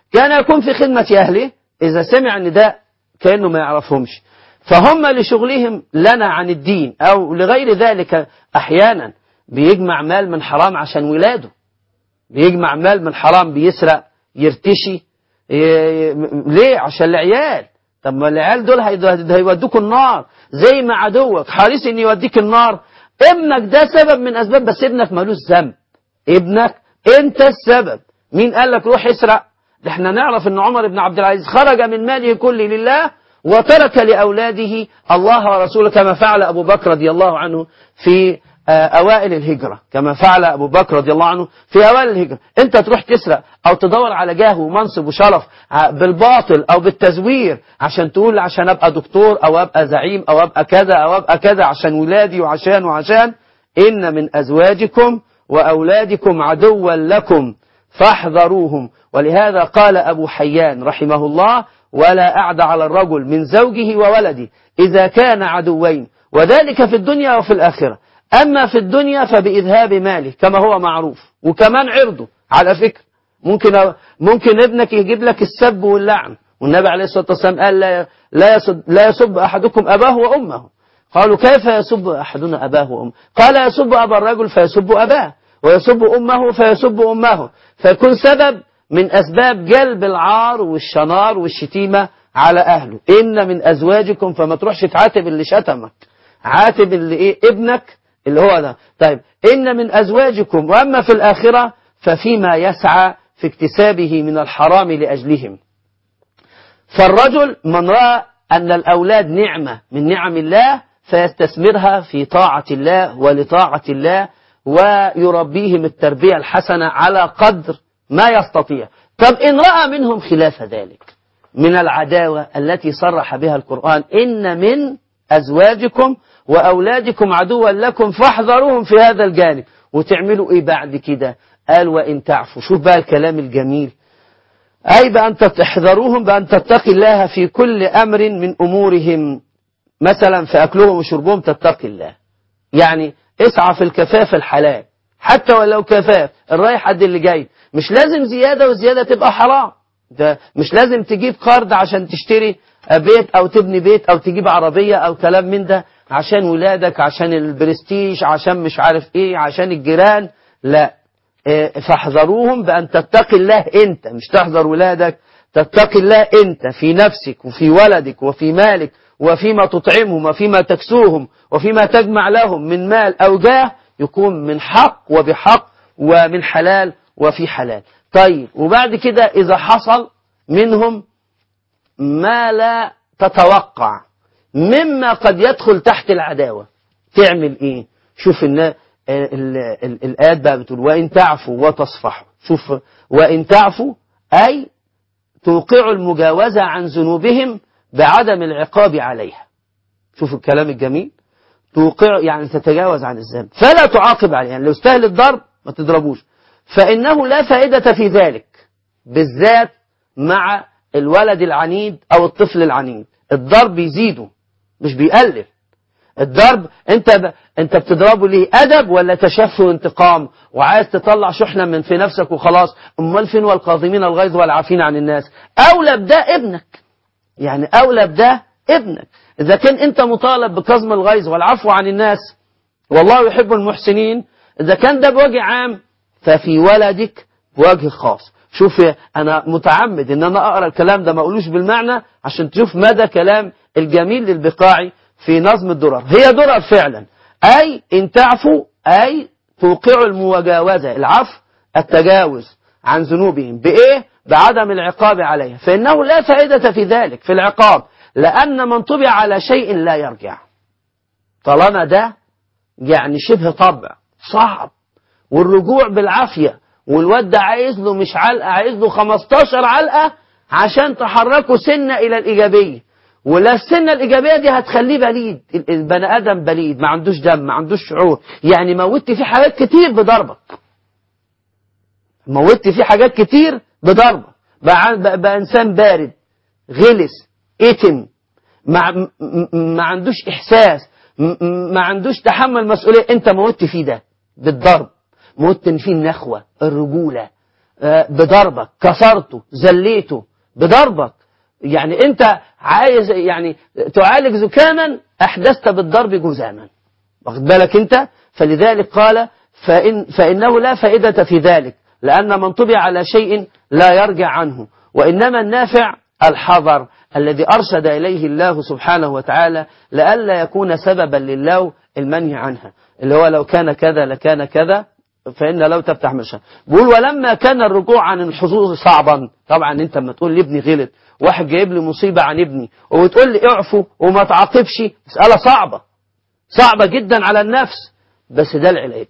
Speaker 1: كان يكون في خدمة أهله إذا سمع النداء كأنه ما يعرفهمش فهم لشغلهم لنا عن الدين أو لغير ذلك أحيانا بيجمع مال من حرام عشان ولاده بيجمع مال من حرام بيسرق يرتشي ي- م- ليه عشان العيال طب ما العيال دول هيد- هيودوكوا النار زي ما عدوك حريص ان يوديك النار ابنك ده سبب من اسباب بس ابنك ملوش ذنب ابنك انت السبب مين قال لك روح اسرق ده احنا نعرف ان عمر بن عبد العزيز خرج من ماله كله لله وترك لاولاده الله ورسوله كما فعل ابو بكر رضي الله عنه في آه، اوائل الهجره كما فعل ابو بكر رضي الله عنه في اوائل الهجره انت تروح تسرق او تدور على جاه ومنصب وشرف ع- بالباطل او بالتزوير عشان تقول عشان ابقى دكتور او ابقى زعيم او ابقى كذا او ابقى كذا عشان ولادي وعشان وعشان ان من ازواجكم واولادكم عدوا لكم فاحذروهم ولهذا قال أبو حيان رحمه الله ولا أعد على الرجل من زوجه وولده إذا كان عدوين وذلك في الدنيا وفي الآخرة أما في الدنيا فبإذهاب ماله كما هو معروف وكمان عرضه على فكرة ممكن ممكن ابنك يجيب لك السب واللعن والنبي عليه الصلاة والسلام قال لا لا يسب, لا يسب أحدكم أباه وأمه قالوا كيف يسب أحدنا أباه وأمه قال يسب أبا الرجل فيسب أباه ويسب أمه فيسب أمه فيكون سبب من أسباب جلب العار والشنار والشتيمة على أهله إن من أزواجكم فما تروحش تعاتب اللي شتمك عاتب اللي إيه ابنك اللي هو ده طيب إن من أزواجكم وأما في الآخرة ففيما يسعى في اكتسابه من الحرام لأجلهم فالرجل من رأى أن الأولاد نعمة من نعم الله فيستثمرها في طاعة الله ولطاعة الله ويربيهم التربية الحسنة على قدر ما يستطيع طب إن رأى منهم خلاف ذلك من العداوة التي صرح بها القرآن إن من أزواجكم وأولادكم عدوا لكم فاحذروهم في هذا الجانب وتعملوا إيه بعد كده قال وإن تعفوا شوف بقى الكلام الجميل أي بأن تحذروهم بأن تتقي الله في كل أمر من أمورهم مثلا في أكلهم وشربهم تتقي الله يعني اسعى في الكفاف الحلال حتى ولو كفاف الرايح قد اللي جاي مش لازم زيادة وزيادة تبقى حرام ده مش لازم تجيب قرض عشان تشتري بيت او تبني بيت او تجيب عربية او كلام من ده عشان ولادك عشان البرستيج عشان مش عارف ايه عشان الجيران لا إيه، فاحذروهم بأن تتقي الله أنت مش تحذر ولادك تتقي الله أنت في نفسك وفي ولدك وفي مالك وفيما تطعمهم وفيما تكسوهم وفيما تجمع لهم من مال أو جاه يكون من حق وبحق ومن حلال وفي حلال طيب وبعد كده إذا حصل منهم ما لا تتوقع مما قد يدخل تحت العداوة تعمل ايه شوف النا- ال- ال- الآيات بقى بتقول وإن تعفوا وتصفحوا شوف وإن تعفوا أي توقعوا المجاوزة عن ذنوبهم بعدم العقاب عليها شوف الكلام الجميل توقع يعني تتجاوز عن الذنب فلا تعاقب عليه يعني لو استهل الضرب ما تضربوش فإنه لا فائدة في ذلك بالذات مع الولد العنيد أو الطفل العنيد الضرب يزيده مش بيقلل الضرب انت ب... انت بتضربه ليه ادب ولا تشفي وانتقام وعايز تطلع شحنه من في نفسك وخلاص امال فين والقاضمين الغيظ والعافين عن الناس اولى بده ابنك يعني اولى بده ابنك اذا كان انت مطالب بكظم الغيظ والعفو عن الناس والله يحب المحسنين اذا كان ده بوجه عام ففي ولدك بوجه خاص شوف انا متعمد ان انا اقرا الكلام ده ما اقولوش بالمعنى عشان تشوف مدى كلام الجميل للبقاعي في نظم الدرر هي درر فعلا اي ان تعفوا اي توقعوا المجاوزه العفو التجاوز عن ذنوبهم بايه بعدم العقاب عليها فانه لا فائده في ذلك في العقاب لان من طبع على شيء لا يرجع طالما ده يعني شبه طبع صعب والرجوع بالعافية والواد ده عايز له مش علقة عايز له 15 علقة عشان تحركه سنة إلى الإيجابية ولا السنة الإيجابية دي هتخليه بليد ال- البني آدم بليد ما عندوش دم ما عندوش شعور يعني موتت فيه حاجات كتير بضربك موتت فيه حاجات كتير بضربك بقى, عن- بقى, بقى إنسان بارد غلس اتم ما, م- م- ما عندوش إحساس م- م- ما عندوش تحمل مسؤولية أنت موتت فيه ده بالضرب موتن فيه النخوة الرجولة آه، بضربك كسرته زليته بضربك يعني انت عايز يعني تعالج زكاما احدثت بالضرب جزاما واخد بالك انت فلذلك قال فإن فإنه لا فائدة في ذلك لأن من طبع على شيء لا يرجع عنه وإنما النافع الحذر الذي أرشد إليه الله سبحانه وتعالى لئلا يكون سببا لله المنهي عنها اللي هو لو كان كذا لكان كذا فإن لو تفتح مشا بيقول ولما كان الرجوع عن الحظوظ صعبا طبعا انت لما تقول لي ابني غلط واحد جايب لي مصيبة عن ابني وتقول لي اعفو وما تعاقبش مسألة صعبة صعبة جدا على النفس بس ده العلاج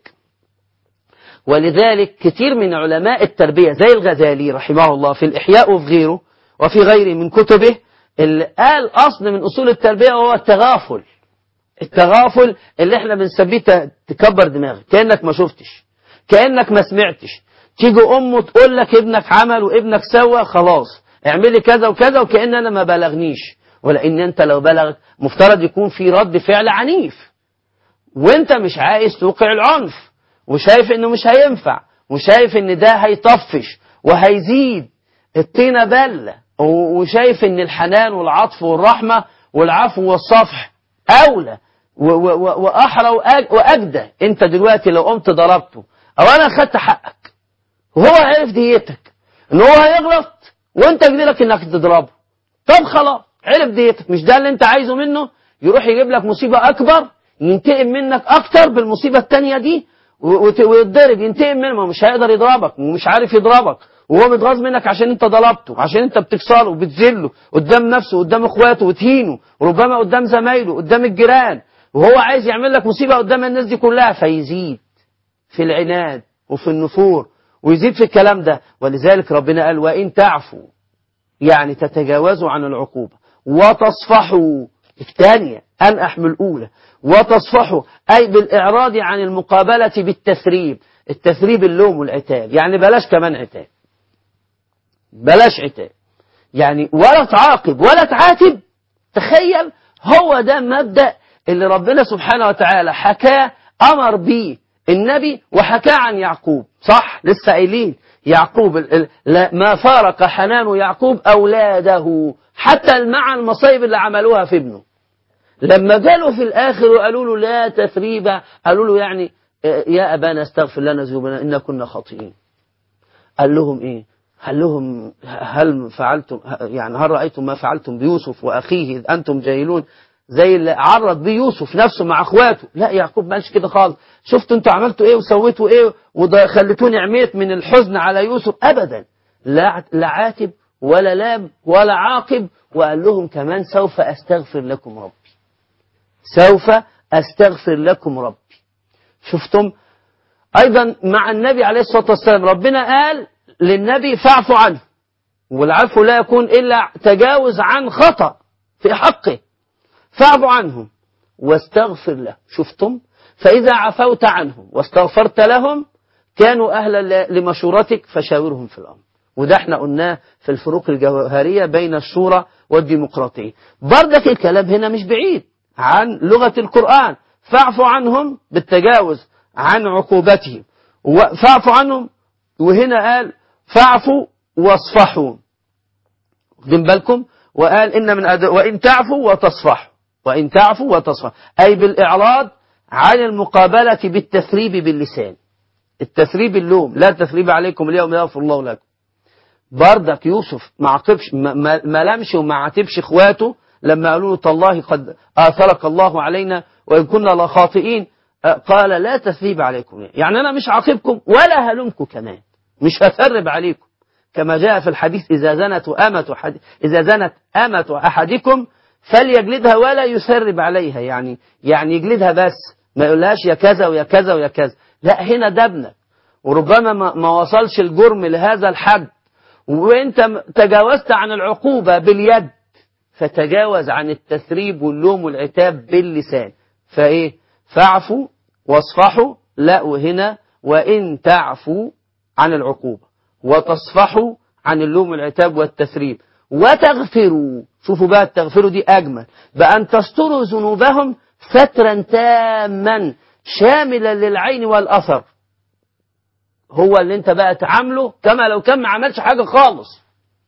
Speaker 1: ولذلك كتير من علماء التربية زي الغزالي رحمه الله في الإحياء وفي غيره وفي غيره من كتبه اللي قال أصل من أصول التربية وهو التغافل التغافل اللي احنا بنسميه ت- تكبر دماغك كأنك ما شفتش كأنك ما سمعتش تيجي أمه تقول لك ابنك عمل وابنك سوى خلاص اعملي كذا وكذا وكأن أنا ما بلغنيش ولأن أنت لو بلغك مفترض يكون في رد فعل عنيف وانت مش عايز توقع العنف وشايف انه مش هينفع وشايف ان ده هيطفش وهيزيد الطينة بلة و- وشايف ان الحنان والعطف والرحمة والعفو والصفح اولى و- و- و- واحرى وأج- واجدى انت دلوقتي لو قمت ضربته او انا خدت حقك وهو عرف ديتك ان هو هيغلط وانت جديرك انك تضربه طب خلاص عرف ديتك مش ده اللي انت عايزه منه يروح يجيب لك مصيبة اكبر ينتقم منك اكتر بالمصيبة التانية دي و- وت- ويتضرب ينتقم منه ما مش هيقدر يضربك ومش عارف يضربك وهو متغاظ منك عشان انت ضربته عشان انت بتكسره وبتذله قدام نفسه قدام اخواته وتهينه وربما قدام زمايله قدام الجيران وهو عايز يعمل لك مصيبة قدام الناس دي كلها فيزيد في العناد وفي النفور ويزيد في الكلام ده ولذلك ربنا قال وإن تعفوا يعني تتجاوزوا عن العقوبة وتصفحوا الثانية أنأح من الأولى وتصفحوا أي بالإعراض عن المقابلة بالتثريب التثريب اللوم والعتاب يعني بلاش كمان عتاب بلاش عتاب يعني ولا تعاقب ولا تعاتب تخيل هو ده مبدأ اللي ربنا سبحانه وتعالى حكاه أمر به النبي وحكاه عن يعقوب صح لسه قايلين يعقوب ال- ال- لا- ما فارق حنان يعقوب أولاده حتى مع المصايب اللي عملوها في ابنه لما جاله في الآخر وقالوا له لا تثريب قالوا له يعني آه، يا أبانا استغفر لنا ذنوبنا إنا كنا خاطئين قال لهم إيه قال لهم هل فعلتم يعني هل رأيتم ما فعلتم بيوسف وأخيه إذ أنتم جاهلون زي اللي عرض بيه يوسف نفسه مع اخواته لا يعقوب ما قالش كده خالص شفتوا انتوا عملتوا ايه وسويتوا ايه وخليتوني عميت من الحزن على يوسف ابدا لا لا عاتب ولا لام ولا عاقب وقال لهم كمان سوف استغفر لكم ربي سوف استغفر لكم ربي شفتم ايضا مع النبي عليه الصلاه والسلام ربنا قال للنبي فاعف عنه والعفو لا يكون الا تجاوز عن خطأ في حقه فاعف عنهم واستغفر له شفتم فإذا عفوت عنهم واستغفرت لهم كانوا أهلا لمشورتك فشاورهم في الأمر وده احنا قلناه في الفروق الجوهرية بين الشورى والديمقراطية بردك الكلام هنا مش بعيد عن لغة القرآن فاعفوا عنهم بالتجاوز عن عقوبتهم فاعفوا عنهم وهنا قال فاعفوا واصفحوا واخدين بالكم وقال إن من أد... وإن تعفوا وتصفحوا وإن تعفوا وتصفحوا أي بالإعراض عن المقابلة بالتثريب باللسان التثريب اللوم لا تثريب عليكم اليوم يغفر الله لكم بردك يوسف ما عاقبش ما, ما, ما لمش وما عاتبش اخواته لما قالوا له تالله قد آثرك الله علينا وإن كنا لخاطئين قال لا تثريب عليكم يعني أنا مش عاقبكم ولا هلومكم كمان مش هثرب عليكم كما جاء في الحديث إذا زنت أمة حد... إذا زنت أمة أحدكم فليجلدها ولا يسرب عليها يعني يعني يجلدها بس ما يقولهاش يا كذا ويا كذا ويا كذا لا هنا ده ابنك وربما ما, ما وصلش الجرم لهذا الحد وانت تجاوزت عن العقوبة باليد فتجاوز عن التثريب واللوم والعتاب باللسان فايه فاعفوا واصفحوا لا وهنا وإن تعفوا عن العقوبة وتصفحوا عن اللوم والعتاب والتثريب وتغفروا شوفوا بقى التغفروا دي أجمل بأن تستروا ذنوبهم سترا تاما شاملا للعين والأثر هو اللي انت بقى تعامله كما لو كان ما عملش حاجة خالص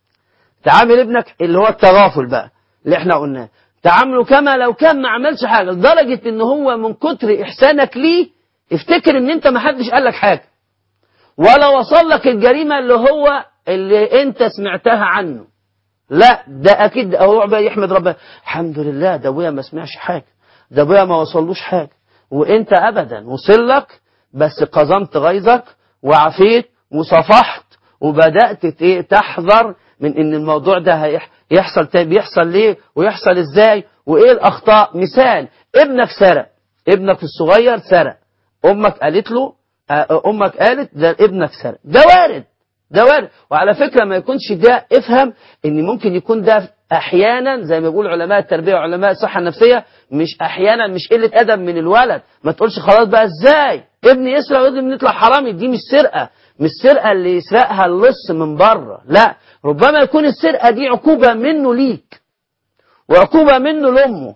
Speaker 1: تعامل ابنك اللي هو التغافل بقى اللي احنا قلناه تعامله كما لو كان ما عملش حاجة لدرجة ان هو من كتر احسانك ليه افتكر ان انت ما حدش قال لك حاجة ولا وصل لك الجريمة اللي هو اللي انت سمعتها عنه لا ده اكيد هو بقى يحمد ربنا الحمد لله ده ابويا ما سمعش حاجة ده ابويا ما وصلوش حاجة وانت ابدا وصل لك بس قزمت غيظك وعفيت وصفحت وبدأت تحذر من ان الموضوع ده هيح يحصل تاني بيحصل ليه ويحصل ازاي وايه الاخطاء مثال ابنك سرق ابنك الصغير سرق امك قالت له امك قالت ده ابنك سرق ده وارد ده وارد وعلى فكرة ما يكونش ده افهم ان ممكن يكون ده احيانا زي ما بيقول علماء التربية وعلماء الصحة النفسية مش احيانا مش قلة ادب من الولد ما تقولش خلاص بقى ازاي ابني يسرق وابني يطلع حرامي دي مش سرقة مش سرقة اللي يسرقها اللص من بره لا ربما يكون السرقة دي عقوبة منه ليك وعقوبة منه لأمه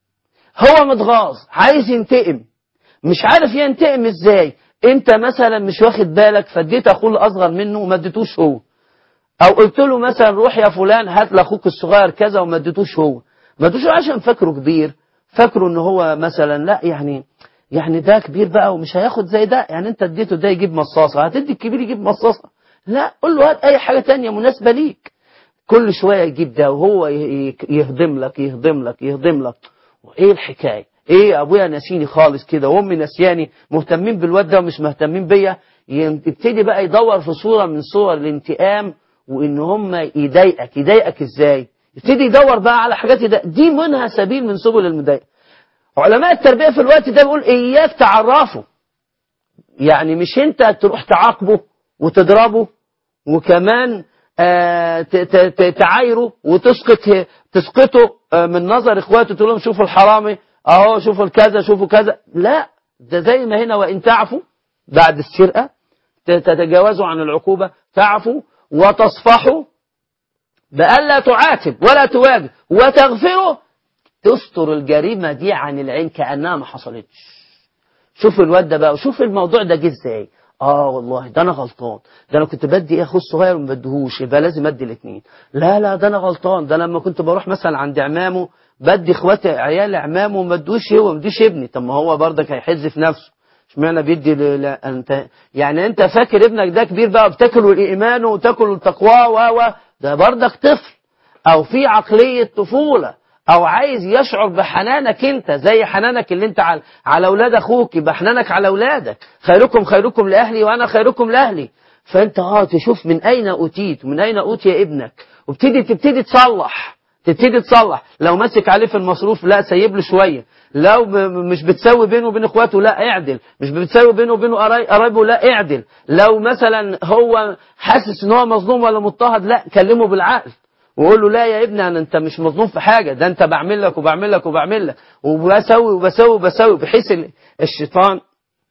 Speaker 1: هو متغاظ عايز ينتقم مش عارف ينتقم ازاي انت مثلا مش واخد بالك فاديت اخوه الاصغر منه وما اديتوش هو او قلت له مثلا روح يا فلان هات لاخوك الصغير كذا وما اديتوش هو ما اديتوش عشان فاكره كبير فاكره ان هو مثلا لا يعني يعني ده كبير بقى ومش هياخد زي ده يعني انت اديته ده يجيب مصاصه هتدي الكبير يجيب مصاصه لا قول له هات اي حاجه تانية مناسبه ليك كل شويه يجيب ده وهو يهضم لك يهضم لك يهضم لك وايه الحكايه ايه ابويا ناسيني خالص كده وامي ناسياني مهتمين بالواد ده ومش مهتمين بيا يبتدي بقى يدور في صوره من صور الانتقام وان هم يضايقك يضايقك ازاي يبتدي يدور بقى على حاجات ده دي منها سبيل من سبل المضايقه علماء التربيه في الوقت ده بيقول اياك تعرفه يعني مش انت تروح تعاقبه وتضربه وكمان آه تعايره وتسقط تسقطه آه من نظر اخواته تقول لهم شوفوا الحرامي اهو شوفوا الكذا شوفوا كذا لا ده زي ما هنا وان تعفوا بعد السرقه تتجاوزوا عن العقوبه تعفوا وتصفحوا بألا تعاتب ولا تواجه وتغفروا تستر الجريمة دي عن العين كأنها ما حصلتش شوف الواد ده بقى وشوف الموضوع ده جه ازاي اه والله ده انا غلطان ده انا كنت بدي ايه اخوه الصغير وما بديهوش يبقى لازم ادي الاثنين لا لا ده انا غلطان ده لما كنت بروح مثلا عند عمامه بدي اخواتي عيال عمامه وما ادوش هو ما اديش ابني طب ما هو برضك هيحز في نفسه اشمعنى بيدي ل... لا انت يعني انت فاكر ابنك ده كبير بقى بتاكله ايمانه وتاكله تقواه و و ده برضك طفل او في عقليه طفوله او عايز يشعر بحنانك انت زي حنانك اللي انت على على اولاد اخوك يبقى حنانك على اولادك خيركم خيركم لاهلي وانا خيركم لاهلي فانت اه تشوف من اين اوتيت ومن اين اوتي ابنك وابتدي تبتدي تصلح تبتدي تصلح لو ماسك عليه في المصروف لا سيب له شويه لو مش بتساوي بينه وبين اخواته لا اعدل مش بتساوي بينه وبين قرايبه لا اعدل لو مثلا هو حاسس ان هو مظلوم ولا مضطهد لا كلمه بالعقل وقول له لا يا ابني انا انت مش مظلوم في حاجه ده انت بعمل لك وبعمل لك وبعمل لك وبسوي وبسوي وبسوي بحيث ان الشيطان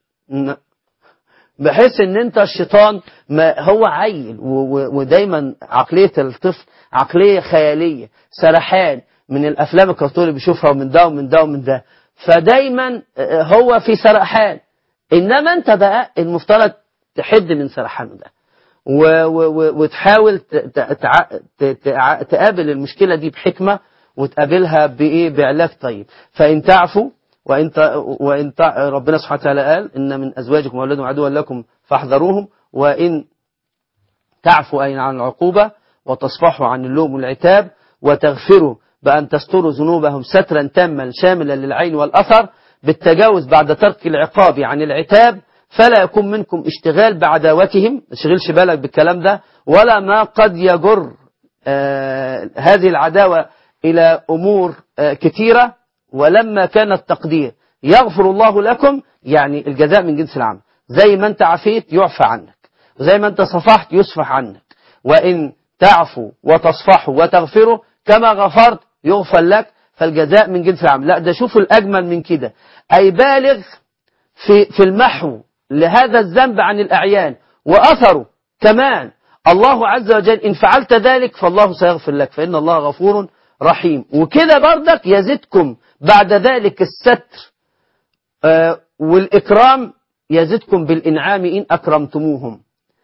Speaker 1: بحيث ان انت الشيطان ما هو عيل ودايما عقليه الطفل عقليه خياليه سرحان من الافلام الكرتون اللي بيشوفها ومن ده ومن ده ومن ده فدايما هو في سرحان انما انت بقى المفترض تحد من سرحانه ده وتحاول تقابل المشكله دي بحكمه وتقابلها بايه بعلاج طيب فان تعفوا وان وان ربنا سبحانه وتعالى قال ان من ازواجكم واولادكم عدوا لكم فاحذروهم وان تعفوا اي عن العقوبه وتصفحوا عن اللوم والعتاب وتغفروا بأن تستروا ذنوبهم سترا تاما شاملا للعين والأثر بالتجاوز بعد ترك العقاب عن العتاب فلا يكون منكم اشتغال بعداوتهم ما تشغلش بالك بالكلام ده ولا ما قد يجر آه هذه العداوة إلى أمور آه كثيرة ولما كان التقدير يغفر الله لكم يعني الجزاء من جنس العمل زي ما انت عفيت يعفى عنك وزي ما انت صفحت يصفح عنك وإن تعفوا وتصفحوا وتغفروا كما غفرت يغفر لك فالجزاء من جنس العمل لا ده شوفوا الأجمل من كده أي بالغ في, في المحو لهذا الذنب عن الأعيان وأثره كمان الله عز وجل إن فعلت ذلك فالله سيغفر لك فإن الله غفور رحيم وكده بردك يزدكم بعد ذلك الستر آه والإكرام يزدكم بالإنعام إن أكرمتموهم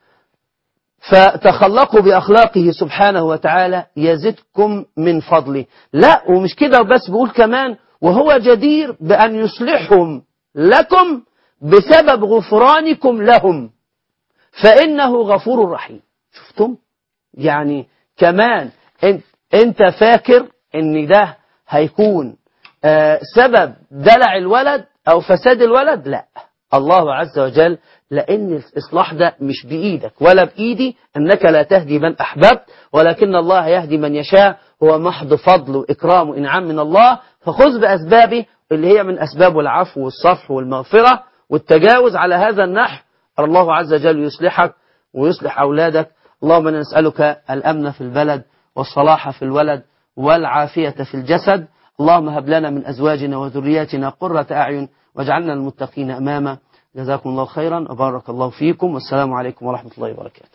Speaker 1: فتخلقوا بأخلاقه سبحانه وتعالى يزدكم من فضله لا ومش كده وبس بيقول كمان وهو جدير بأن يصلحهم لكم بسبب غفرانكم لهم فإنه غفور رحيم شفتم يعني كمان انت, انت فاكر ان ده هيكون آه سبب دلع الولد او فساد الولد لا الله عز وجل لأن الإصلاح ده مش بإيدك ولا بإيدي أنك لا تهدي من أحببت ولكن الله يهدي من يشاء هو محض فضل وإكرام وإنعام من الله فخذ بأسبابه اللي هي من أسباب العفو والصفح والمغفرة والتجاوز على هذا النحو الله عز وجل يصلحك ويصلح أولادك اللهم نسألك الأمن في البلد والصلاح في الولد والعافية في الجسد اللهم هب لنا من أزواجنا وذرياتنا قرة أعين واجعلنا المتقين أمامه جزاكم الله خيرا وبارك الله فيكم والسلام عليكم ورحمة الله وبركاته